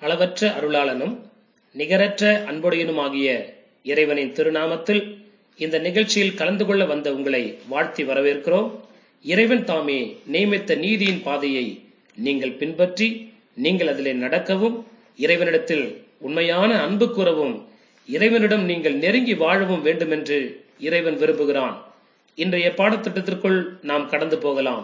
அளவற்ற அருளாளனும் நிகரற்ற அன்புடையனுமாகிய இறைவனின் திருநாமத்தில் இந்த நிகழ்ச்சியில் கலந்து கொள்ள வந்த உங்களை வாழ்த்தி வரவேற்கிறோம் இறைவன் தாமே நியமித்த நீதியின் பாதையை நீங்கள் பின்பற்றி நீங்கள் அதிலே நடக்கவும் இறைவனிடத்தில் உண்மையான அன்பு கூறவும் இறைவனிடம் நீங்கள் நெருங்கி வாழவும் வேண்டும் என்று இறைவன் விரும்புகிறான் இன்றைய பாடத்திட்டத்திற்குள் நாம் கடந்து போகலாம்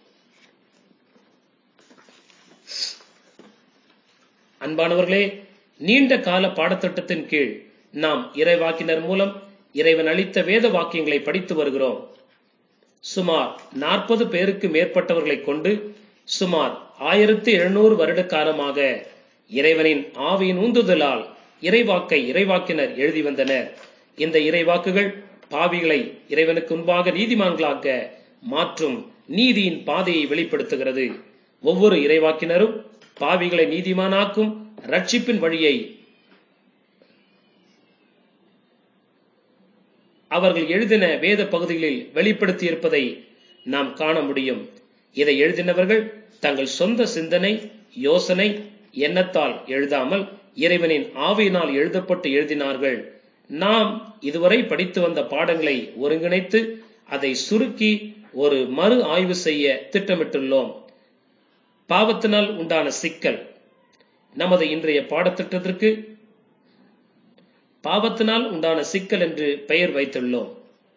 அன்பானவர்களே நீண்ட கால பாடத்திட்டத்தின் கீழ் நாம் இறைவாக்கினர் மூலம் இறைவன் அளித்த வேத வாக்கியங்களை படித்து வருகிறோம் சுமார் நாற்பது பேருக்கு மேற்பட்டவர்களை கொண்டு சுமார் ஆயிரத்தி எழுநூறு வருட காலமாக இறைவனின் ஆவியின் உந்துதலால் இறைவாக்கை இறைவாக்கினர் எழுதி வந்தனர் இந்த இறைவாக்குகள் பாவிகளை இறைவனுக்கு முன்பாக நீதிமான்களாக்க மாற்றும் நீதியின் பாதையை வெளிப்படுத்துகிறது ஒவ்வொரு இறைவாக்கினரும் பாவிகளை நீதிமானாக்கும் ரட்சிப்பின் வழியை அவர்கள் எழுதின வேத பகுதிகளில் வெளிப்படுத்தி இருப்பதை நாம் காண முடியும் இதை எழுதினவர்கள் தங்கள் சொந்த சிந்தனை யோசனை எண்ணத்தால் எழுதாமல் இறைவனின் ஆவியினால் எழுதப்பட்டு எழுதினார்கள் நாம் இதுவரை படித்து வந்த பாடங்களை ஒருங்கிணைத்து அதை சுருக்கி ஒரு மறு ஆய்வு செய்ய திட்டமிட்டுள்ளோம் பாவத்தினால் உண்டான சிக்கல் நமது இன்றைய பாடத்திட்டத்திற்கு பாவத்தினால் உண்டான சிக்கல் என்று பெயர் வைத்துள்ளோம்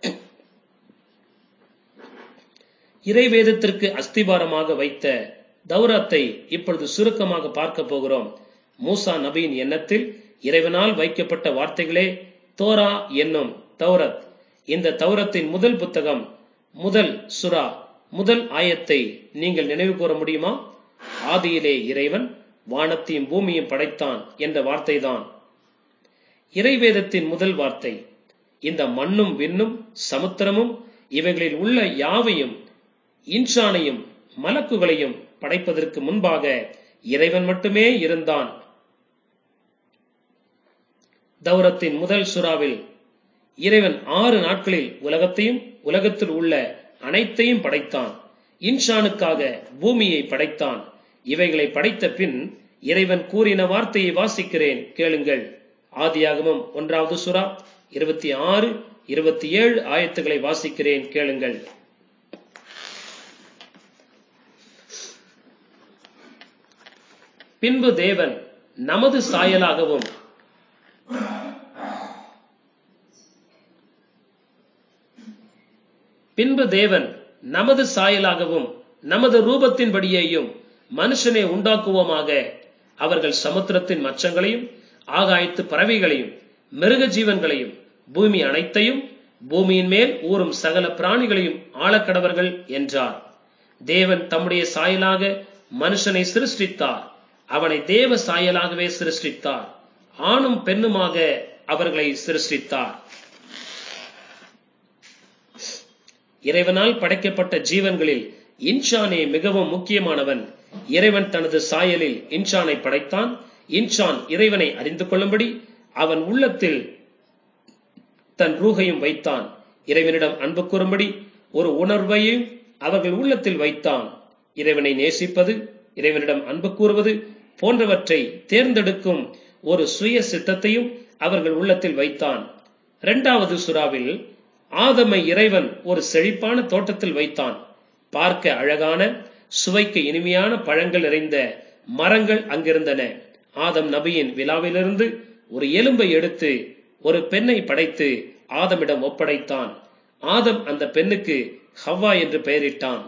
இறைவேதத்திற்கு அஸ்திபாரமாக வைத்த தௌராத்தை இப்பொழுது சுருக்கமாக பார்க்க போகிறோம் மூசா நபியின் எண்ணத்தில் இறைவனால் வைக்கப்பட்ட வார்த்தைகளே தோரா என்னும் தௌரத் இந்த தௌரத்தின் முதல் புத்தகம் முதல் சுரா முதல் ஆயத்தை நீங்கள் நினைவு கூற முடியுமா ஆதியிலே இறைவன் வானத்தையும் பூமியும் படைத்தான் என்ற வார்த்தைதான் இறைவேதத்தின் முதல் வார்த்தை இந்த மண்ணும் விண்ணும் சமுத்திரமும் இவைகளில் உள்ள யாவையும் இன்சானையும் மலக்குகளையும் படைப்பதற்கு முன்பாக இறைவன் மட்டுமே இருந்தான் தௌரத்தின் முதல் சுறாவில் இறைவன் ஆறு நாட்களில் உலகத்தையும் உலகத்தில் உள்ள அனைத்தையும் படைத்தான் இன்சானுக்காக பூமியை படைத்தான் இவைகளை படைத்த பின் இறைவன் கூறின வார்த்தையை வாசிக்கிறேன் கேளுங்கள் ஆதியாகமம் ஒன்றாவது சுறா இருபத்தி ஆறு இருபத்தி ஏழு ஆயத்துக்களை வாசிக்கிறேன் கேளுங்கள் பின்பு தேவன் நமது சாயலாகவும் பின்பு தேவன் நமது சாயலாகவும் நமது ரூபத்தின்படியேயும் மனுஷனை உண்டாக்குவோமாக அவர்கள் சமுத்திரத்தின் மச்சங்களையும் ஆகாயத்து பறவைகளையும் மிருக ஜீவன்களையும் பூமி அனைத்தையும் பூமியின் மேல் ஊறும் சகல பிராணிகளையும் ஆழக்கடவர்கள் என்றார் தேவன் தம்முடைய சாயலாக மனுஷனை சிருஷ்டித்தார் அவனை தேவ சாயலாகவே சிருஷ்டித்தார் ஆணும் பெண்ணுமாக அவர்களை சிருஷ்டித்தார் இறைவனால் படைக்கப்பட்ட ஜீவன்களில் இன்சானே மிகவும் முக்கியமானவன் இறைவன் தனது சாயலில் இன்சானை படைத்தான் இன்சான் இறைவனை அறிந்து கொள்ளும்படி அவன் உள்ளத்தில் தன் ரூகையும் வைத்தான் இறைவனிடம் அன்பு கூறும்படி ஒரு உணர்வையும் அவர்கள் உள்ளத்தில் வைத்தான் இறைவனை நேசிப்பது இறைவனிடம் அன்பு கூறுவது போன்றவற்றை தேர்ந்தெடுக்கும் ஒரு சுய சித்தத்தையும் அவர்கள் உள்ளத்தில் வைத்தான் இரண்டாவது சுறாவில் ஆதமை இறைவன் ஒரு செழிப்பான தோட்டத்தில் வைத்தான் பார்க்க அழகான சுவைக்கு இனிமையான பழங்கள் நிறைந்த மரங்கள் அங்கிருந்தன ஆதம் நபியின் விழாவிலிருந்து ஒரு எலும்பை எடுத்து ஒரு பெண்ணை படைத்து ஆதமிடம் ஒப்படைத்தான் ஆதம் அந்த பெண்ணுக்கு ஹவ்வா என்று பெயரிட்டான்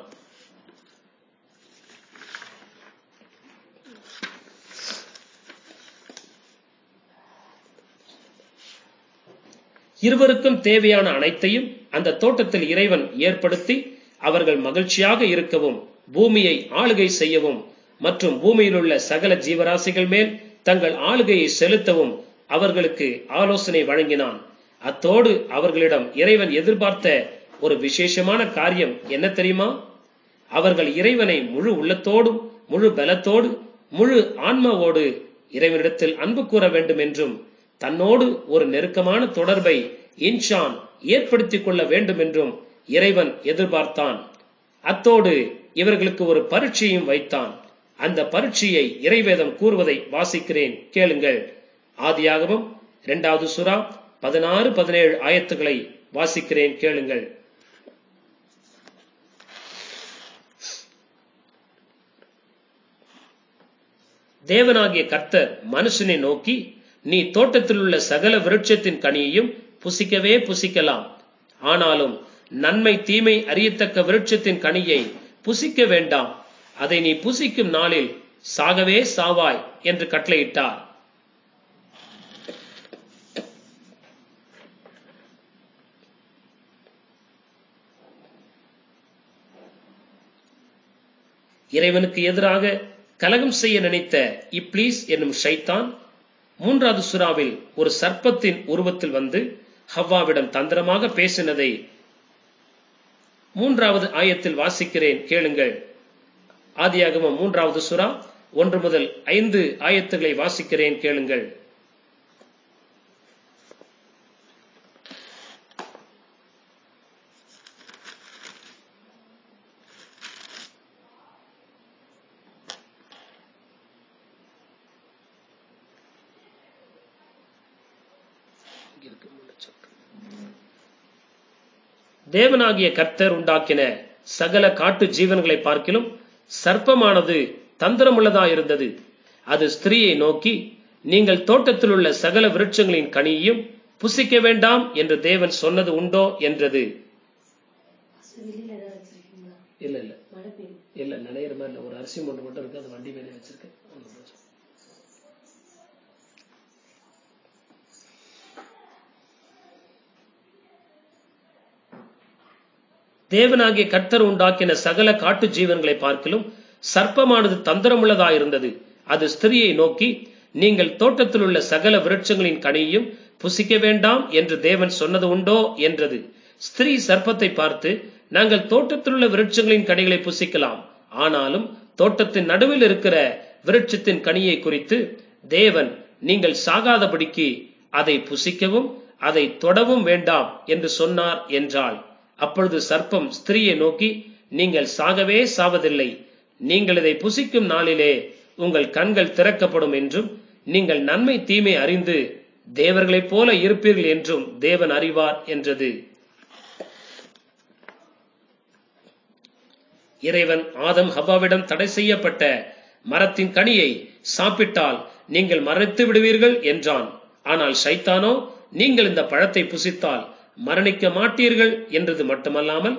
இருவருக்கும் தேவையான அனைத்தையும் அந்த தோட்டத்தில் இறைவன் ஏற்படுத்தி அவர்கள் மகிழ்ச்சியாக இருக்கவும் பூமியை ஆளுகை செய்யவும் மற்றும் பூமியில் உள்ள சகல ஜீவராசிகள் மேல் தங்கள் ஆளுகையை செலுத்தவும் அவர்களுக்கு ஆலோசனை வழங்கினான் அத்தோடு அவர்களிடம் இறைவன் எதிர்பார்த்த ஒரு விசேஷமான காரியம் என்ன தெரியுமா அவர்கள் இறைவனை முழு உள்ளத்தோடும் முழு பலத்தோடு முழு ஆன்மாவோடு இறைவனிடத்தில் அன்பு கூற வேண்டும் என்றும் தன்னோடு ஒரு நெருக்கமான தொடர்பை இன்ஷான் ஏற்படுத்திக் கொள்ள வேண்டும் என்றும் இறைவன் எதிர்பார்த்தான் அத்தோடு இவர்களுக்கு ஒரு பரீட்சையும் வைத்தான் அந்த பரீட்சையை இறைவேதம் கூறுவதை வாசிக்கிறேன் கேளுங்கள் ஆதியாகமம் இரண்டாவது சுறா பதினாறு பதினேழு ஆயத்துக்களை வாசிக்கிறேன் கேளுங்கள் தேவனாகிய கர்த்தர் மனுஷனை நோக்கி நீ தோட்டத்தில் உள்ள சகல விருட்சத்தின் கனியையும் புசிக்கவே புசிக்கலாம் ஆனாலும் நன்மை தீமை அறியத்தக்க விருட்சத்தின் கனியை புசிக்க வேண்டாம் அதை நீ புசிக்கும் நாளில் சாகவே சாவாய் என்று கட்டளையிட்டார் இறைவனுக்கு எதிராக கலகம் செய்ய நினைத்த இப்ளீஸ் என்னும் ஷைத்தான் மூன்றாவது சுறாவில் ஒரு சர்ப்பத்தின் உருவத்தில் வந்து ஹவ்வாவிடம் தந்திரமாக பேசினதை மூன்றாவது ஆயத்தில் வாசிக்கிறேன் கேளுங்கள் ஆதியாகமம் மூன்றாவது சுறா ஒன்று முதல் ஐந்து ஆயத்துகளை வாசிக்கிறேன் கேளுங்கள் தேவனாகிய கர்த்தர் உண்டாக்கின சகல காட்டு ஜீவன்களை பார்க்கிலும் சர்ப்பமானது தந்திரமுள்ளதாயிருந்தது அது ஸ்திரீயை நோக்கி நீங்கள் தோட்டத்தில் உள்ள சகல விருட்சங்களின் கனியையும் புசிக்க வேண்டாம் என்று தேவன் சொன்னது உண்டோ என்றது வெளியில ஏதாவது வச்சிருக்கீங்களா இல்ல இல்ல மழை பெய்யும் இல்ல நினைக்கிற மாதிரி இல்ல ஒரு அரிசி மூட்டை மட்டும் இருக்கு அது வண்டி மேலே வச்சிருக்கேன் ஒண்ணும் பிரச்சனை இல்ல. தேவனாகிய கர்த்தர் உண்டாக்கின சகல காட்டு ஜீவன்களை பார்க்கிலும் சர்ப்பமானது தந்திரமுள்ளதாயிருந்தது அது ஸ்திரியை நோக்கி நீங்கள் தோட்டத்தில் உள்ள சகல விருட்சங்களின் கனியையும் புசிக்க வேண்டாம் என்று தேவன் சொன்னது உண்டோ என்றது ஸ்திரீ சர்ப்பத்தை பார்த்து நாங்கள் தோட்டத்தில் உள்ள விருட்சங்களின் கனிகளை புசிக்கலாம் ஆனாலும் தோட்டத்தின் நடுவில் இருக்கிற விருட்சத்தின் கனியை குறித்து தேவன் நீங்கள் சாகாதபடிக்கு அதை புசிக்கவும் அதை தொடவும் வேண்டாம் என்று சொன்னார் என்றாள் அப்பொழுது சர்ப்பம் ஸ்திரீயை நோக்கி நீங்கள் சாகவே சாவதில்லை நீங்கள் இதை புசிக்கும் நாளிலே உங்கள் கண்கள் திறக்கப்படும் என்றும் நீங்கள் நன்மை தீமை அறிந்து தேவர்களைப் போல இருப்பீர்கள் என்றும் தேவன் அறிவார் என்றது இறைவன் ஆதம் ஹவ்வாவிடம் தடை செய்யப்பட்ட மரத்தின் கனியை சாப்பிட்டால் நீங்கள் மரணித்து விடுவீர்கள் என்றான் ஆனால் ஷைத்தானோ நீங்கள் இந்த பழத்தை புசித்தால் மரணிக்க மாட்டீர்கள் என்றது மட்டுமல்லாமல்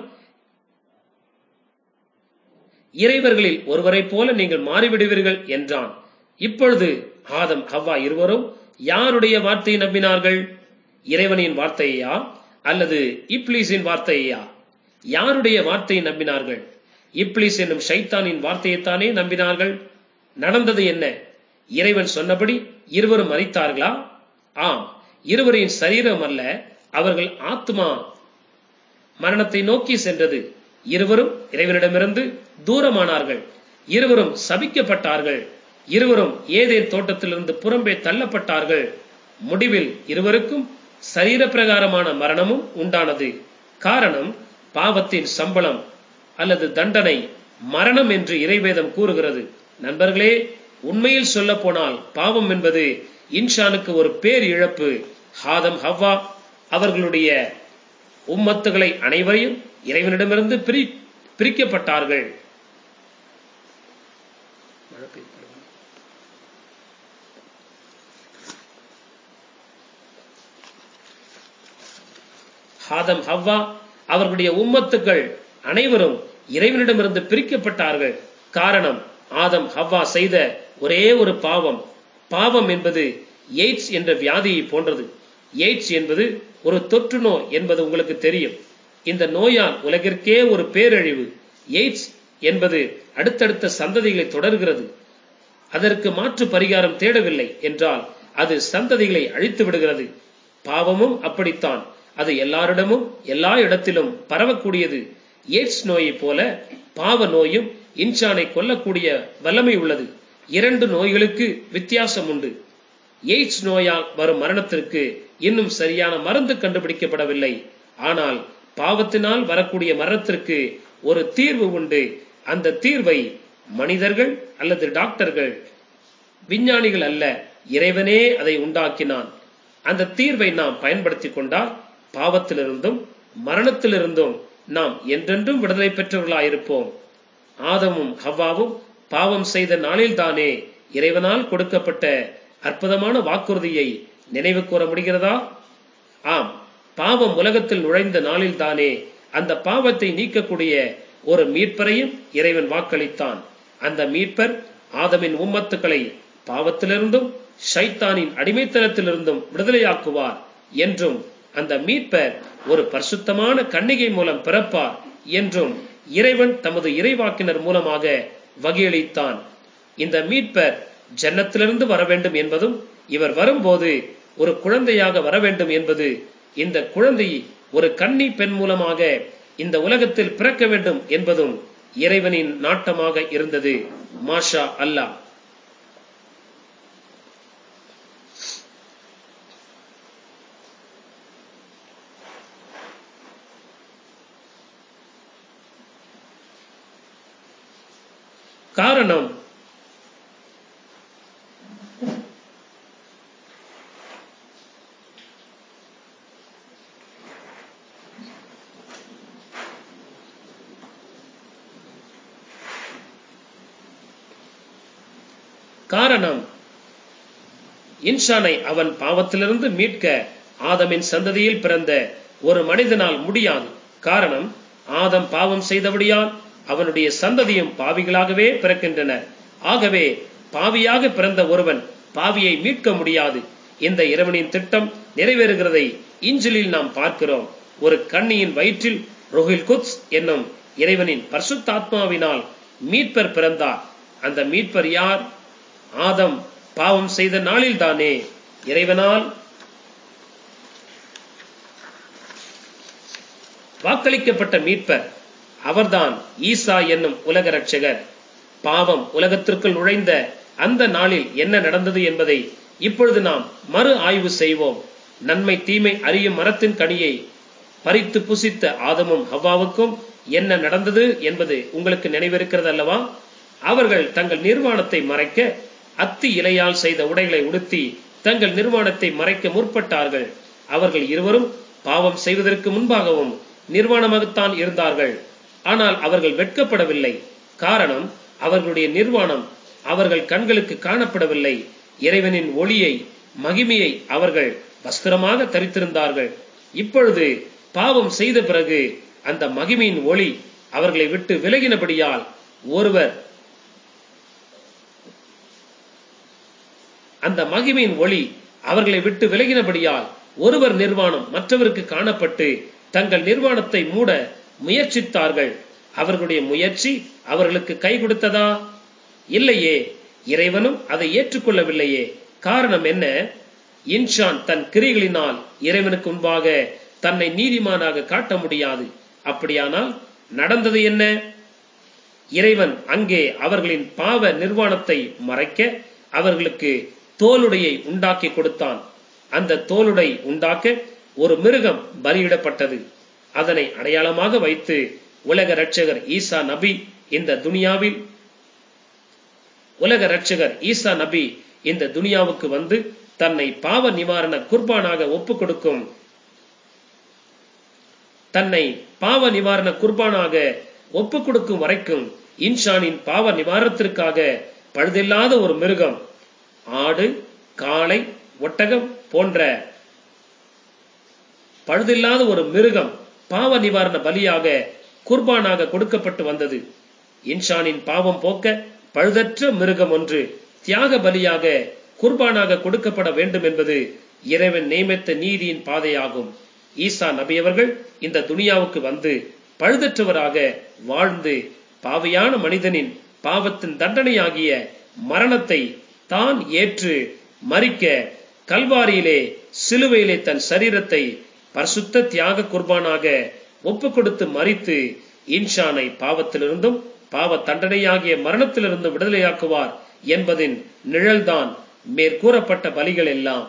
இறைவர்களில் ஒருவரைப் போல நீங்கள் மாறிவிடுவீர்கள் என்றான் இப்பொழுது ஆதம் ஹவ்வா இருவரும் யாருடைய வார்த்தையை நம்பினார்கள் இறைவனின் வார்த்தையா அல்லது இப்ளீஸின் வார்த்தையா யாருடைய வார்த்தையை நம்பினார்கள் இப்ளீஸ் என்னும் ஷைத்தானின் வார்த்தையைத்தானே நம்பினார்கள் நடந்தது என்ன இறைவன் சொன்னபடி இருவரும் மறித்தார்களா ஆம் இருவரின் சரீரம் அல்ல அவர்கள் ஆத்மா மரணத்தை நோக்கி சென்றது இருவரும் இறைவனிடமிருந்து தூரமானார்கள் இருவரும் சபிக்கப்பட்டார்கள் இருவரும் ஏதேன் தோட்டத்திலிருந்து புறம்பே தள்ளப்பட்டார்கள் முடிவில் இருவருக்கும் சரீர பிரகாரமான மரணமும் உண்டானது காரணம் பாவத்தின் சம்பளம் அல்லது தண்டனை மரணம் என்று இறைவேதம் கூறுகிறது நண்பர்களே உண்மையில் சொல்ல போனால் பாவம் என்பது இன்ஷானுக்கு ஒரு பேர் இழப்பு ஹாதம் ஹவ்வா அவர்களுடைய உம்மத்துகளை அனைவரையும் இறைவனிடமிருந்து பிரி பிரிக்கப்பட்டார்கள் மழை பெய்யுது பாருங்க. ஆதம் ஹவ்வா அவர்களுடைய உம்மத்துக்கள் அனைவரும் இறைவனிடமிருந்து பிரிக்கப்பட்டார்கள் காரணம் ஆதம் ஹவ்வா செய்த ஒரே ஒரு பாவம் பாவம் என்பது எய்ட்ஸ் என்ற வியாதியை போன்றது எய்ட்ஸ் என்பது ஒரு தொற்று நோய் என்பது உங்களுக்கு தெரியும் இந்த நோயால் உலகிற்கே ஒரு பேரழிவு எய்ட்ஸ் என்பது அடுத்தடுத்த சந்ததிகளை தொடர்கிறது அதற்கு மாற்று பரிகாரம் தேடவில்லை என்றால் அது சந்ததிகளை அழித்து விடுகிறது பாவமும் அப்படித்தான் அது எல்லாரிடமும் எல்லா இடத்திலும் பரவக்கூடியது எய்ட்ஸ் நோயைப் போல பாவ நோயும் இன்சானை கொல்லக்கூடிய வல்லமை உள்ளது இரண்டு நோய்களுக்கு வித்தியாசம் உண்டு எய்ட்ஸ் நோயால் வரும் மரணத்திற்கு இன்னும் சரியான மருந்து கண்டுபிடிக்கப்படவில்லை ஆனால் பாவத்தினால் வரக்கூடிய மரணத்திற்கு ஒரு தீர்வு உண்டு அந்த தீர்வை மனிதர்கள் அல்லது டாக்டர்கள் விஞ்ஞானிகள் அல்ல இறைவனே அதை உண்டாக்கினான் அந்த தீர்வை நாம் பயன்படுத்திக் கொண்டால் பாவத்திலிருந்தும் மரணத்திலிருந்தும் நாம் என்றென்றும் விடுதலை பெற்றவர்களாயிருப்போம் ஆதமும் ஹவ்வாவும் பாவம் செய்த நாளில்தானே இறைவனால் கொடுக்கப்பட்ட அற்புதமான வாக்குறுதியை நினைவு கூற முடிகிறதா ஆம் பாவம் உலகத்தில் நுழைந்த நாளில்தானே அந்த பாவத்தை நீக்கக்கூடிய ஒரு மீட்பரையும் இறைவன் வாக்களித்தான் அந்த மீட்பர் ஆதமின் உம்மத்துக்களை பாவத்திலிருந்தும் ஷைத்தானின் அடிமைத்தனத்திலிருந்தும் விடுதலையாக்குவார் என்றும் அந்த மீட்பர் ஒரு பரிசுத்தமான கன்னிகை மூலம் பிறப்பார் என்றும் இறைவன் தமது இறைவாக்கினர் மூலமாக வகையளித்தான் இந்த மீட்பர் ஜன்னத்திலிருந்து வர வேண்டும் என்பதும் இவர் வரும்போது ஒரு குழந்தையாக வர வேண்டும் என்பது இந்த குழந்தை ஒரு கன்னி பெண் மூலமாக இந்த உலகத்தில் பிறக்க வேண்டும் என்பதும் இறைவனின் நாட்டமாக இருந்தது மாஷா அல்லாஹ் காரணம் காரணம் இன்சானை அவன் பாவத்திலிருந்து மீட்க ஆதமின் சந்ததியில் பிறந்த ஒரு மனிதனால் முடியாது காரணம் ஆதம் பாவம் செய்தபடியால் அவனுடைய சந்ததியும் பாவிகளாகவே பிறக்கின்றனர் ஆகவே பாவியாக பிறந்த ஒருவன் பாவியை மீட்க முடியாது இந்த இறைவனின் திட்டம் நிறைவேறுகிறதை இஞ்சிலில் நாம் பார்க்கிறோம் ஒரு கண்ணியின் வயிற்றில் ரோஹில் குத்ஸ் என்னும் இறைவனின் பரிசுத்தாத்மாவினால் மீட்பர் பிறந்தார் அந்த மீட்பர் யார் ஆதம் பாவம் செய்த நாளில்தானே இறைவனால் வாக்களிக்கப்பட்ட மீட்பர் அவர்தான் ஈசா என்னும் உலக ரட்சகர் பாவம் உலகத்திற்குள் நுழைந்த அந்த நாளில் என்ன நடந்தது என்பதை இப்பொழுது நாம் மறு ஆய்வு செய்வோம் நன்மை தீமை அறியும் மரத்தின் கனியை பறித்து புசித்த ஆதமும் ஹவ்வாவுக்கும் என்ன நடந்தது என்பது உங்களுக்கு நினைவிருக்கிறது அல்லவா அவர்கள் தங்கள் நிர்வாணத்தை மறைக்க அத்தி இலையால் செய்த உடைகளை உடுத்தி தங்கள் நிர்வாணத்தை மறைக்க முற்பட்டார்கள் அவர்கள் இருவரும் பாவம் செய்வதற்கு முன்பாகவும் நிர்வாணமாகத்தான் இருந்தார்கள் ஆனால் அவர்கள் வெட்கப்படவில்லை காரணம் அவர்களுடைய நிர்வாணம் அவர்கள் கண்களுக்கு காணப்படவில்லை இறைவனின் ஒளியை மகிமையை அவர்கள் வஸ்திரமாக தரித்திருந்தார்கள் இப்பொழுது பாவம் செய்த பிறகு அந்த மகிமையின் ஒளி அவர்களை விட்டு விலகினபடியால் ஒருவர் அந்த மகிமையின் ஒளி அவர்களை விட்டு விலகினபடியால் ஒருவர் நிர்வாணம் மற்றவருக்கு காணப்பட்டு தங்கள் நிர்வாணத்தை மூட முயற்சித்தார்கள் அவர்களுடைய முயற்சி அவர்களுக்கு கை கொடுத்ததா இல்லையே இறைவனும் அதை ஏற்றுக்கொள்ளவில்லையே காரணம் என்ன இன்ஷான் தன் கிரிகளினால் இறைவனுக்கு முன்பாக தன்னை நீதிமானாக காட்ட முடியாது அப்படியானால் நடந்தது என்ன இறைவன் அங்கே அவர்களின் பாவ நிர்வாணத்தை மறைக்க அவர்களுக்கு தோலுடையை உண்டாக்கி கொடுத்தான் அந்த தோலுடை உண்டாக்க ஒரு மிருகம் பலியிடப்பட்டது அதனை அடையாளமாக வைத்து உலக ரட்சகர் ஈசா நபி இந்த துனியாவில் உலக ரட்சகர் ஈசா நபி இந்த துனியாவுக்கு வந்து தன்னை பாவ நிவாரண குர்பானாக ஒப்பு கொடுக்கும் தன்னை பாவ நிவாரண குர்பானாக ஒப்பு கொடுக்கும் வரைக்கும் இன்ஷானின் பாவ நிவாரணத்திற்காக பழுதில்லாத ஒரு மிருகம் ஆடு காளை ஒட்டகம் போன்ற பழுதில்லாத ஒரு மிருகம் பாவ நிவாரண பலியாக குர்பானாக கொடுக்கப்பட்டு வந்தது இன்ஷானின் பாவம் போக்க பழுதற்ற மிருகம் ஒன்று தியாக பலியாக குர்பானாக கொடுக்கப்பட வேண்டும் என்பது இறைவன் நியமித்த நீதியின் பாதையாகும் ஈசா நபி அவர்கள் இந்த துனியாவுக்கு வந்து பழுதற்றவராக வாழ்ந்து பாவியான மனிதனின் பாவத்தின் தண்டனையாகிய மரணத்தை தான் ஏற்று மறிக்க கல்வாரியிலே சிலுவையிலே தன் சரீரத்தை பரிசுத்த தியாக குர்பானாக ஒப்பு கொடுத்து மறித்து இன்ஷானை பாவத்திலிருந்தும் பாவ தண்டனையாகிய மரணத்திலிருந்து விடுதலையாக்குவார் என்பதின் நிழல்தான் மேற்கூறப்பட்ட பலிகள் எல்லாம்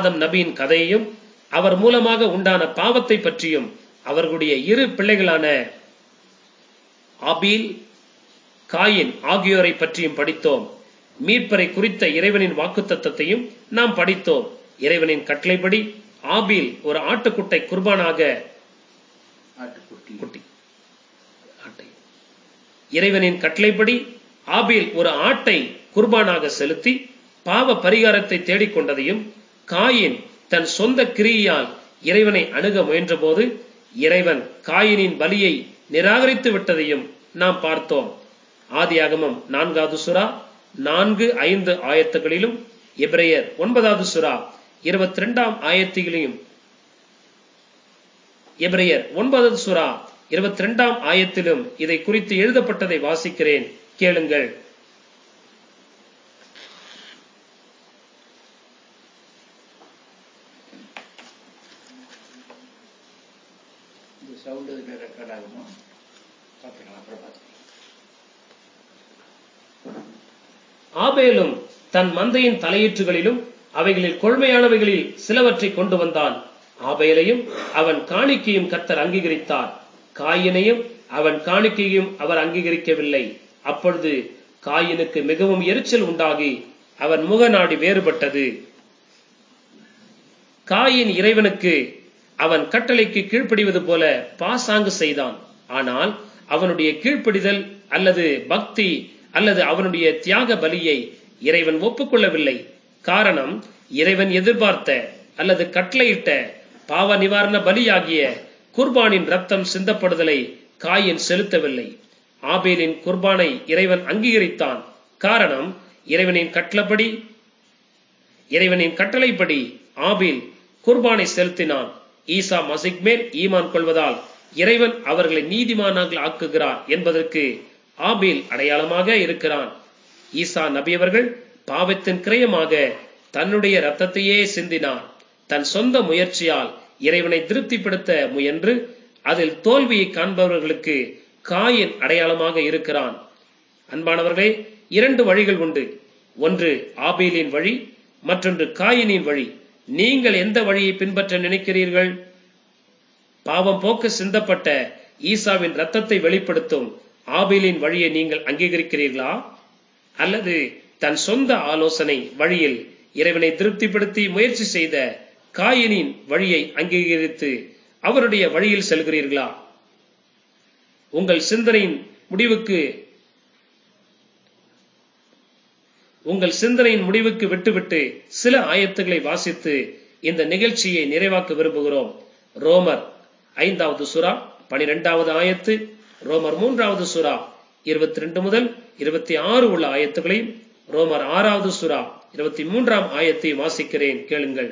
ஆதம் நபியின் கதையையும் அவர் மூலமாக உண்டான பாவத்தை பற்றியும் அவர்களுடைய இரு பிள்ளைகளான ஆபீல் காயின் ஆகியோரை பற்றியும் படித்தோம் மீட்பரை குறித்த இறைவனின் வாக்குத்தத்தத்தையும் நாம் படித்தோம் இறைவனின் கட்டளைப்படி ஆபீல் ஒரு ஆட்டுக்குட்டை குர்பானாக ஆட்டுக்குட்டி குட்டி ஆட்டை இறைவனின் கட்டளைப்படி ஆபேல் ஒரு ஆட்டை குர்பானாக செலுத்தி பாவ பரிகாரத்தை தேடிக்கொண்டதையும் காயின் தன் சொந்த கிரியால் இறைவனை அணுக முயன்றபோது இறைவன் காயினின் பலியை நிராகரித்து விட்டதையும் நாம் பார்த்தோம் ஆதியாகமம் நான்காவது சுறா நான்கு ஐந்து ஆயத்துகளிலும் எபிரேயர் ஒன்பதாவது சுறா இருபத்தி ரெண்டாம் ஆயத்திகளையும் எபிரேயர் ஒன்பதாவது சுறா இருபத்தி ரெண்டாம் ஆயத்திலும் இதை குறித்து எழுதப்பட்டதை வாசிக்கிறேன் கேளுங்கள் இந்த சவுண்டு இதில் ரெக்கார்ட் ஆகுமா பார்த்துக்கலாம் அப்புறம் பார்த்துக்கலாம் ஆபேலும் தன் மந்தையின் தலையீற்றுகளிலும் அவைகளில் கொள்மையானவைகளில் சிலவற்றை கொண்டு வந்தான் ஆபேலையும் அவன் காணிக்கையும் கர்த்தர் அங்கீகரித்தார் காயினையும் அவன் காணிக்கையும் அவர் அங்கீகரிக்கவில்லை அப்பொழுது காயினுக்கு மிகவும் எரிச்சல் உண்டாகி அவன் முகநாடி வேறுபட்டது காயின் இறைவனுக்கு அவன் கட்டளைக்கு கீழ்ப்படிவது போல பாசாங்கு செய்தான் ஆனால் அவனுடைய கீழ்ப்படிதல் அல்லது பக்தி அல்லது அவனுடைய தியாக பலியை இறைவன் ஒப்புக்கொள்ளவில்லை காரணம் இறைவன் எதிர்பார்த்த அல்லது கட்டளையிட்ட பாவ நிவாரண பலியாகிய குர்பானின் ரத்தம் சிந்தப்படுதலை காயின் செலுத்தவில்லை ஆபேலின் குர்பானை இறைவன் அங்கீகரித்தான் காரணம் இறைவனின் கட்டளப்படி இறைவனின் கட்டளைப்படி ஆபேல் குர்பானை செலுத்தினான் ஈசா மசிக் மேல் ஈமான் கொள்வதால் இறைவன் அவர்களை நீதிமானாக ஆக்குகிறார் என்பதற்கு ஆபேல் அடையாளமாக இருக்கிறான் ஈசா நபி அவர்கள் பாவத்தின் கிரயமாக தன்னுடைய ரத்தத்தையே சிந்தினார் தன் சொந்த முயற்சியால் இறைவனை திருப்திப்படுத்த முயன்று அதில் தோல்வியை காண்பவர்களுக்கு காயின் அடையாளமாக இருக்கிறான் அன்பானவர்களே இரண்டு வழிகள் உண்டு ஒன்று ஆபேலின் வழி மற்றொன்று காயினின் வழி நீங்கள் எந்த வழியை பின்பற்ற நினைக்கிறீர்கள் பாவம் போக்க சிந்தப்பட்ட ஈசாவின் ரத்தத்தை வெளிப்படுத்தும் ஆபேலின் வழியை நீங்கள் அங்கீகரிக்கிறீர்களா அல்லது தன் சொந்த ஆலோசனை வழியில் இறைவனை திருப்திப்படுத்தி முயற்சி செய்த காயினின் வழியை அங்கீகரித்து அவருடைய வழியில் செல்கிறீர்களா உங்கள் சிந்தனையின் முடிவுக்கு உங்கள் சிந்தனையின் முடிவுக்கு விட்டுவிட்டு சில ஆயத்துகளை வாசித்து இந்த நிகழ்ச்சியை நிறைவாக்க விரும்புகிறோம் ரோமர் ஐந்தாவது சுறா பனிரெண்டாவது ஆயத்து ரோமர் மூன்றாவது சுறா இருபத்தி ரெண்டு முதல் இருபத்தி ஆறு உள்ள ஆயத்துகளையும் ரோமர் ஆறாவது சுறா இருபத்தி மூன்றாம் ஆயத்தை வாசிக்கிறேன் கேளுங்கள்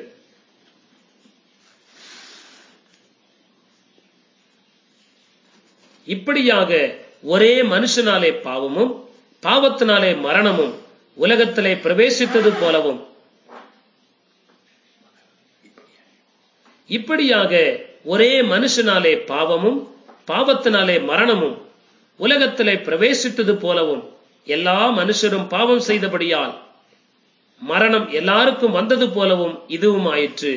இப்படியாக ஒரே மனுஷனாலே பாவமும் பாவத்தினாலே மரணமும் உலகத்திலே பிரவேசித்தது போலவும் இப்படியாக ஒரே மனுஷனாலே பாவமும் பாவத்தினாலே மரணமும் உலகத்திலே பிரவேசித்தது போலவும் எல்லா மனுஷரும் பாவம் செய்தபடியால் மரணம் எல்லாருக்கும் வந்தது போலவும் இதுவும் ஆயிற்று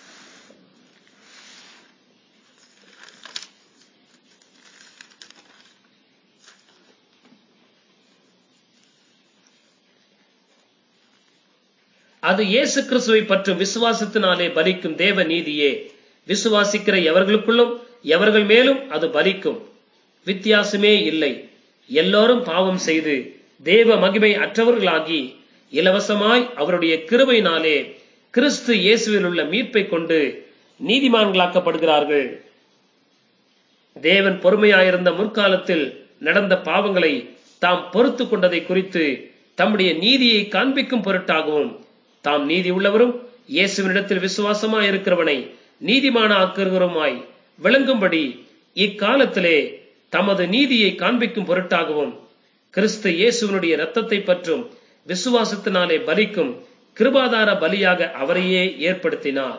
அது இயேசு கிறிஸ்துவை பற்றும் விசுவாசத்தினாலே பலிக்கும் தேவ நீதியே விசுவாசிக்கிற எவர்களுக்குள்ளும் எவர்கள் மேலும் அது பலிக்கும் வித்தியாசமே இல்லை எல்லோரும் பாவம் செய்து தேவ மகிமை அற்றவர்களாகி இலவசமாய் அவருடைய கிருபையினாலே கிறிஸ்து இயேசுவில் உள்ள மீட்பை கொண்டு நீதிமான்களாக்கப்படுகிறார்கள் தேவன் பொறுமையாயிருந்த முற்காலத்தில் நடந்த பாவங்களை தாம் பொறுத்து கொண்டதை குறித்து தம்முடைய நீதியை காண்பிக்கும் பொருட்டாகவும் தாம் நீதி உள்ளவரும் இயேசுவினிடத்தில் விசுவாசமாய் இருக்கிறவனை நீதிமான ஆக்குகிறவருமாய் விளங்கும்படி இக்காலத்திலே தமது நீதியை காண்பிக்கும் பொருட்டாகவும் கிறிஸ்து இயேசுவனுடைய இரத்தத்தை பற்றும் விசுவாசத்தினாலே பலிக்கும் கிருபாதார பலியாக அவரையே ஏற்படுத்தினார்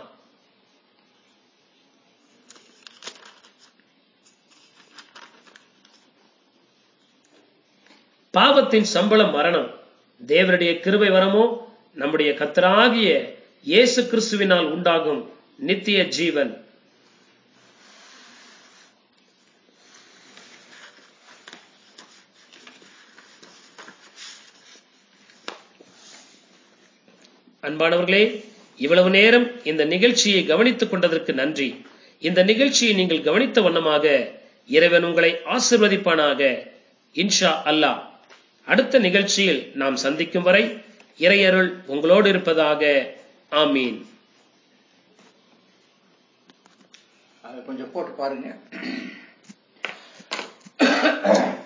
பாவத்தின் சம்பளம் மரணம் தேவனுடைய கிருபை வரமோ நம்முடைய கத்தராகிய இயேசு கிறிஸ்துவினால் உண்டாகும் நித்திய ஜீவன் அன்பானவர்களே இவ்வளவு நேரம் இந்த நிகழ்ச்சியை கவனித்துக் கொண்டதற்கு நன்றி இந்த நிகழ்ச்சியை நீங்கள் கவனித்த வண்ணமாக இறைவன் உங்களை ஆசிர்வதிப்பானாக இன்ஷா அல்லாஹ் அடுத்த நிகழ்ச்சியில் நாம் சந்திக்கும் வரை இறையருள் உங்களோடு இருப்பதாக ஆமீன் அதை கொஞ்சம் போட்டு பாருங்க